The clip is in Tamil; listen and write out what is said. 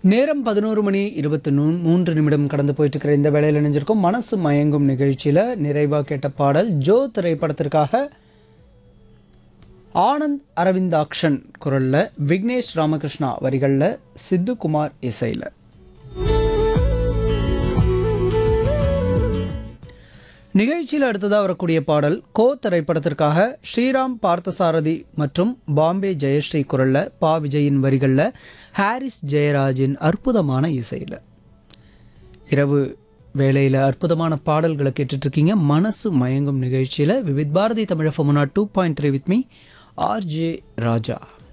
நேரம் பதினோரு மணி இருபத்தி நூ மூன்று நிமிடம் கடந்து போயிட்டு இருக்கிற இந்த வேலையில் இணைஞ்சிருக்கோம் மனசு மயங்கும் நிகழ்ச்சியில் நிறைவாக கேட்ட பாடல் ஜோ திரைப்படத்திற்காக ஆனந்த் அரவிந்தாக்ஷன் குரலில் விக்னேஷ் ராமகிருஷ்ணா வரிகளில் சித்துக்குமார் இசையில் நிகழ்ச்சியில் அடுத்ததாக வரக்கூடிய பாடல் கோ திரைப்படத்திற்காக ஸ்ரீராம் பார்த்தசாரதி மற்றும் பாம்பே ஜெயஸ்ரீ குரலில் பா விஜயின் வரிகளில் ஹாரிஸ் ஜெயராஜின் அற்புதமான இசையில் இரவு வேளையில் அற்புதமான பாடல்களை கேட்டுட்டு இருக்கீங்க மனசு மயங்கும் நிகழ்ச்சியில் விவித் பாரதி தமிழ் ஃபமுனா two point three with me RJ Raja